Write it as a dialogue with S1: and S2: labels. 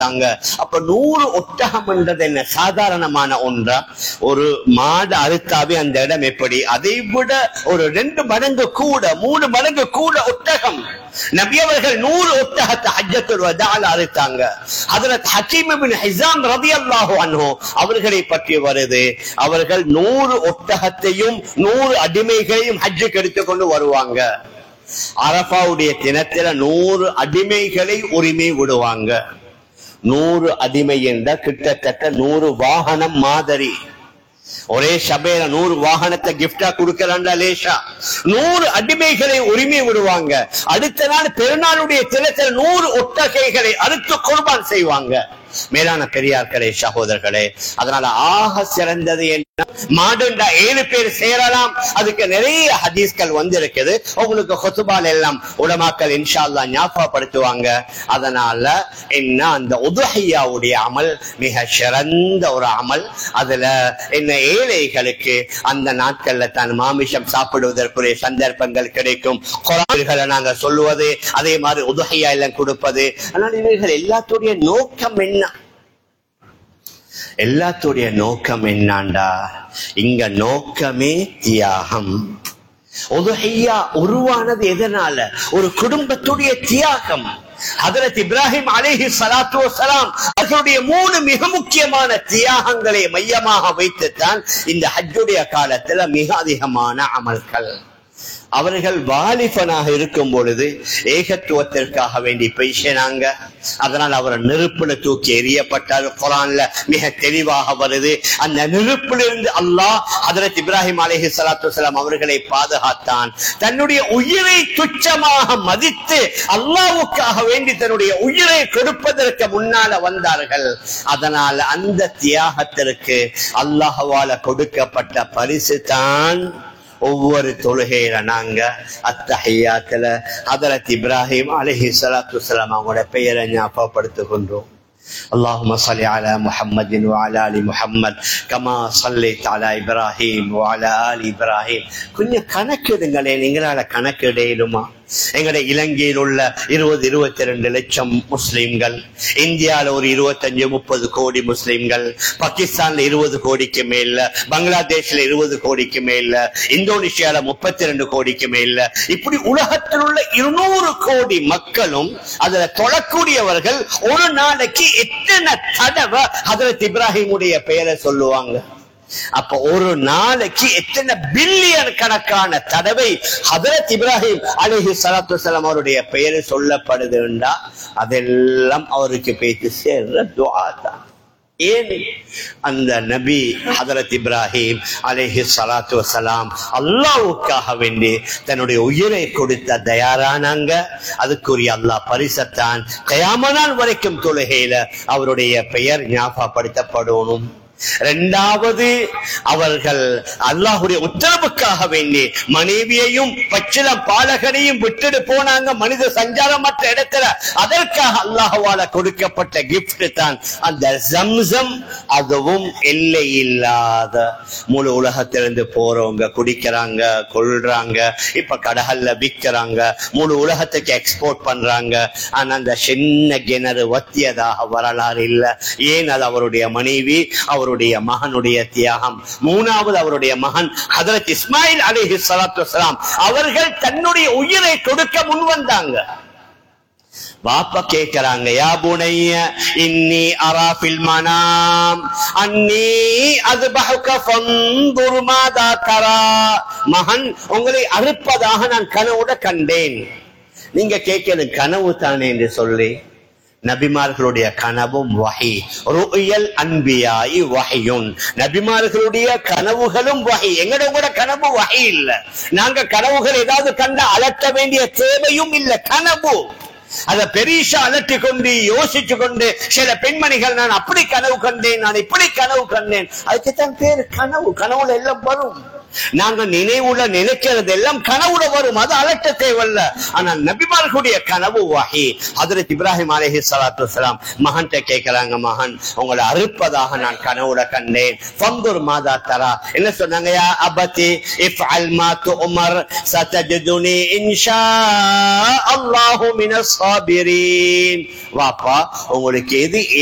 S1: அறுத்தாங்க அப்ப நூறு ஒட்டகம் என்றது என்ன சாதாரணமான ஒன்றா ஒரு மாடு அறுத்தாவே அந்த இடம் எப்படி அதை விட ஒரு ரெண்டு மடங்கு கூட மூணு மடங்கு கூட ஒட்டகம் நபி அவர்கள் நூறு ஒட்டகத்தை ஹஜ்ஜத்துல் வதால அறுத்தாங்க அதுல ஹக்கீம் பின் ஹிசாம் ரலியல்லாஹு அன்ஹு அவர்களை பற்றி வருது அவர்கள் நூறு ஒட்டகத்தையும் நூறு அடிமைகளையும் ஹஜ்ஜுக்கு எடுத்துக்கொண்டு வருவாங்க அரபாவுடைய தினத்தில நூறு அடிமைகளை உரிமை விடுவாங்க நூறு அடிமை என்ற கிட்டத்தட்ட நூறு வாகனம் மாதிரி ஒரே சபையில நூறு வாகனத்தை கிஃப்டா கொடுக்கறாண்டா லேஷா நூறு அடிமைகளை உரிமை விடுவாங்க அடுத்த நாள் பெருநாளுடைய தினத்தில் நூறு ஒட்டகைகளை அறுத்து குர்பான் செய்வாங்க மேலான பெரியார்களே சகோதரர்களே அதனால ஆக சிறந்தது என்ன மாடுண்டா ஏழு பேர் சேரலாம் அதுக்கு நிறைய ஹதீஸ்கள் வந்திருக்குது உங்களுக்கு ஹொசுபால் எல்லாம் உலமாக்கள் இன்ஷா அல்லாஹ் ஞாபகப்படுத்துவாங்க அதனால என்ன அந்த உதுஹையாவுடைய அமல் மிக சிறந்த ஒரு அமல் அதுல என்ன ஏழைகளுக்கு அந்த நாட்கள்ல தான் மாமிசம் சாப்பிடுவதற்குரிய சந்தர்ப்பங்கள் கிடைக்கும் குரான்களை நாங்க சொல்லுவது அதே மாதிரி உதுஹையா எல்லாம் கொடுப்பது ஆனால் இவைகள் எல்லாத்துடைய நோக்கம் என்ன எல்லாத்துடைய நோக்கம் என்னாண்டா இங்க நோக்கமே தியாகம் உதுஹையா உருவானது எதனால ஒரு குடும்பத்துடைய தியாகம் ஹதரத் இப்ராஹிம் அலைஹி ஸலாத்து வஸலாம் அவர்களுடைய மூணு மிக முக்கியமான தியாகங்களை மையமாக வைத்துத்தான் இந்த ஹஜ்ஜுடைய காலத்துல மிக அதிகமான அமல்கள் அவர்கள் வாலிபனாக இருக்கும் பொழுது ஏகத்துவத்திற்காக வேண்டி பேசினாங்க அதனால் அவர் நெருப்புல தூக்கி எறியப்பட்டார் குரான்ல மிக தெளிவாக வருது அந்த நெருப்பிலிருந்து அல்லாஹ் ஹதரத் இப்ராஹிம் அலைஹி ஸலாத்து வஸலாம் அவர்களை பாதுகாத்தான் தன்னுடைய உயிரை துச்சமாக மதித்து அல்லாஹ்வுக்காக வேண்டி தன்னுடைய உயிரை கொடுப்பதற்கு முன்னால வந்தார்கள் அதனால் அந்த தியாகத்திற்கு அல்லாஹ்வால கொடுக்கப்பட்ட பரிசு தான் ஒவ்வொரு தொழுகையில நாங்க அத்தஹியாத்துல ஹதரத் இப்ராஹிம் அலைஹி ஸலாத்து வஸலாம் அவங்களோட பெயரை ஞாபகப்படுத்துகின்றோம் اللهم صل على محمد وعلى ال محمد كما صليت على ابراهيم وعلى ال ابراهيم கொஞ்சம் கணக்கிடுங்களே நீங்களால கணக்கிடையிலுமா எங்களுடைய இலங்கையில் உள்ள இருபது இருபத்தி ரெண்டு லட்சம் முஸ்லிம்கள் இந்தியால ஒரு இருபத்தஞ்சு முப்பது கோடி முஸ்லிம்கள் பாகிஸ்தான்ல இருபது கோடிக்கு மேல பங்களாதேஷ்ல இருபது கோடிக்கு மேல இந்தோனேஷியால முப்பத்தி ரெண்டு கோடிக்கு மேல இப்படி உலகத்தில் உள்ள இருநூறு கோடி மக்களும் அதுல தொழக்கூடியவர்கள் ஒரு நாளைக்கு எத்தனை தடவை ஹதரத் இப்ராஹிமுடைய பெயரை சொல்லுவாங்க அப்ப ஒரு நாளைக்கு எத்தனை பில்லியன் கணக்கான தடவை ஹதரத் இப்ராஹிம் அலிஹி சலாத்து வசலாம் அவருடைய பெயர் சொல்லப்படுதுண்டா அதெல்லாம் அவருக்கு பேச்சு சேர்ற துவா தான் ஏன் அந்த நபி ஹதரத் இப்ராஹிம் அலேஹி சலாத்து வசலாம் அல்லாவுக்காக வேண்டி தன்னுடைய உயிரை கொடுத்த தயாரானாங்க அதுக்குரிய அல்லாஹ் பரிசத்தான் கயாம நாள் வரைக்கும் தொழுகையில அவருடைய பெயர் ஞாபகப்படுத்தப்படணும் இரண்டாவது அவர்கள் அல்லாஹுடைய உத்தரவுக்காக வேண்டி மனைவியையும் பச்சிலம் பாலகனையும் விட்டுட்டு போனாங்க மனித சஞ்சாரமற்ற இடத்துல அதற்காக அல்லாஹுவால கொடுக்கப்பட்ட கிஃப்ட் தான் அந்த ஜம்சம் அதுவும் எல்லை இல்லாத முழு உலகத்திலிருந்து போறவங்க குடிக்கிறாங்க கொள்றாங்க இப்ப கடகல்ல விற்கிறாங்க முழு உலகத்துக்கு எக்ஸ்போர்ட் பண்றாங்க ஆனா அந்த சின்ன கிணறு வத்தியதாக வரலாறு இல்ல ஏன் அது அவருடைய மனைவி அவருடைய மகனுடைய தியாகம் மூணாவது அவருடைய மகன் ஹதரத் இஸ்மாயில் அலிஹி சலாத்து வசலாம் அவர்கள் தன்னுடைய உயிரை கொடுக்க முன் வந்தாங்க வாப்பா கேக்குறாங்க யா புனைய இன்னி அராஃபில் மனாம் அன்னி அது ஃபன்துர் மாதா தரா மகன் உங்களை அறுப்பதாக நான் கனவுட கண்டேன் நீங்க கேட்கிறது கனவு தானே என்று சொல்லி நபிமார்களுடைய கனவும் வகை ருயல் அன்பியாய் வகையுன் நபிமார்களுடைய கனவுகளும் வகை எங்கட கூட கனவு வகை இல்ல நாங்க கனவுகள் ஏதாவது கண்ட அலட்ட வேண்டிய தேவையும் இல்ல கனவு அத பெரிசா அலட்டி கொண்டு யோசிச்சு கொண்டு சில பெண்மணிகள் நான் அப்படி கனவு கண்டேன் நான் இப்படி கனவு கண்டேன் அதுக்குத்தான் பேரு கனவு கனவுல எல்லாம் வரும் நாங்க நினைவுல நினைக்கிறது எல்லாம் கனவுல வரும் அது அலட்ட தேவையில்ல ஆனா நபிமார்களுடைய கனவு வகை ஹதரத் இப்ராஹிம் அலைஹி ஸலாத்து வஸலாம் மகன்கிட்ட கேட்கறாங்க மகன் உங்களை அறுப்பதாக நான் கனவுல கண்டேன் ஃபந்தூர் மாதா தரா என்ன சொன்னாங்க யா அபதி இஃப்அல் மா துமர் சதஜதுனி இன்ஷா அல்லாஹு மினஸ் சாபிரீன் வாப்பா உங்களுக்கு எது